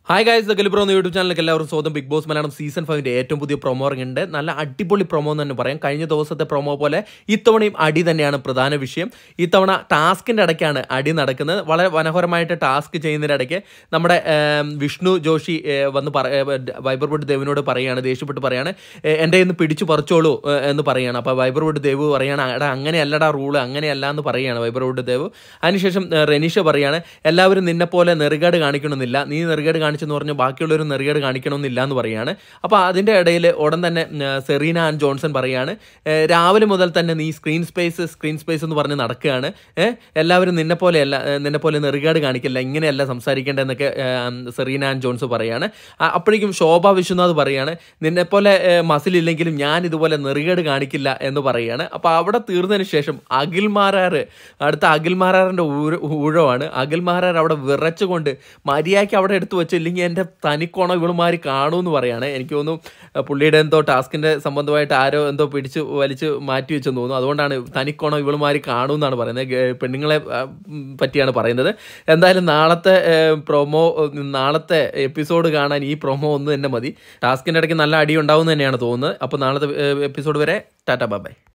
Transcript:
hi guys the ഗലിബ്രോ എന്ന YouTube ചാനലിലേക്ക് എല്ലാവർക്കും സ്വന്തം ബിഗ് ബോസ് മലയാളം സീസൺ ഫൈവിൻ്റെ ഏറ്റവും പുതിയ പ്രൊമോ ഇറങ്ങിയിട്ടുണ്ട് നല്ല അടിപൊളി പ്രൊമോ എന്ന് തന്നെ പറയാം കഴിഞ്ഞ ദിവസത്തെ പ്രൊമോ പോലെ ഇത്തവണയും അടി തന്നെയാണ് പ്രധാന വിഷയം ഇത്തവണ ടാസ്കിൻ്റെ ഇടയ്ക്കാണ് അടി നടക്കുന്നത് വളരെ മനോഹരമായിട്ട് ടാസ്ക് ചെയ്യുന്നതിനിടയ്ക്ക് നമ്മുടെ ഏം, വിഷ്ണു ജോഷി ഏ, വന്ന് പറ വൈബർവുഡ് ദേവിനോട് പറയുകയാണ് ദേഷ്യപ്പെട്ട് പറയാണ് "ഏ, എൻ്റെ ഇന്ന് പിടിച്ചു പറിച്ചോളൂ ഏ, എന്ന് പറയുകയാണ് അപ്പോൾ വൈബർവുഡ് ദേവ് പറയാണ് എടാ അങ്ങനെയല്ലടാ റൂള് അങ്ങനെയല്ല എന്ന് പറയുകയാണ് വൈബർവുഡ് ദേവ് അതിനുശേഷം ഏ, റെനീഷ പറയാണ് എല്ലാവരും നിന്നെ പോലെ നെറുകേട് കാണിക്കണമെന്നില്ല നീ നെറുകേട് കാണിച്ചെന്ന് പറഞ്ഞ് ബാക്കിയുള്ളവർ നെറുകേട് കാണിക്കണമെന്നില്ല എന്ന് പറയുകയാണ് അപ്പോൾ അതിൻ്റെ ഇടയിൽ ഉടൻ തന്നെ ഉം, സെറീന ആൻഡ് ജോൺസൺ പറയാണ് "ഏ, രാവിലെ മുതൽ തന്നെ നീ സ്ക്രീൻ സ്പേസ് സ്ക്രീൻ സ്പേസ് എന്ന് പറഞ്ഞ് നടക്കുകയാണ് ഏ, എല്ലാവരും നിന്നെ പോലെയല്ല ഏ, നിന്നെ പോലെ നെറുകേട് കാണിക്കില്ല ഇങ്ങനെയല്ല സംസാരിക്കേണ്ടതെന്നൊക്കെ ഏ, ഉം, സെറീന ആൻഡ് ജോൺസ് പറയാണ് ആ, അപ്പോഴേക്കും ശോഭ വിശ്വനാഥ് പറയാണ് നിന്നെ പോലെ മസിലില്ലെങ്കിലും ഞാൻ ഇതുപോലെ നെറുകേട് കാണിക്കില്ല എന്ന് പറയുകയാണ് അപ്പോൾ അവിടെ തീർന്നതിന് ശേഷം അഖിൽ മാരാറ് അടുത്ത അഖിൽ മാരാറിൻ്റെ ഊഴ ഊഴമാണ് അഖിൽ മാരാർ അവിടെ വിറച്ചുകൊണ്ട് മര്യാദയ്ക്ക് അവിടെ എടുത്തു വെച്ചില്ലെങ്കിൽ എൻ്റെ തനിക്കോണം ഇവളുമാരി കാണുമെന്ന് പറയാണ് എനിക്ക് തോന്നുന്നു അഹ് പുള്ളിയുടെ എന്തോ ടാസ്കിൻ്റെ സംബന്ധമായിട്ട് ആരോ എന്തോ പിടിച്ച് വലിച്ച് മാറ്റി വെച്ചെന്ന് തോന്നുന്നു അതുകൊണ്ടാണ് തനിക്കോണം ഇവളുമാരി കാണുമെന്നാണ് പറയുന്നത് ഗ- പെണ്ണുങ്ങളെ ആ, ഉം, പറ്റിയാണ് പറയുന്നത് എന്തായാലും നാളത്തെ പ്രൊമോ നാളത്തെ എപ്പിസോഡ് കാണാൻ ഈ പ്രൊമോ ഒന്ന് തന്നെ മതി ടാസ്കിൻ്റെ ഇടയ്ക്ക് നല്ല അടി ഉണ്ടാവും എന്ന് തന്നെയാണ് തോന്നുന്നത് അപ്പോൾ നാളത്തെ എപ്പിസോഡ് വരെ ടാറ്റ ബൈ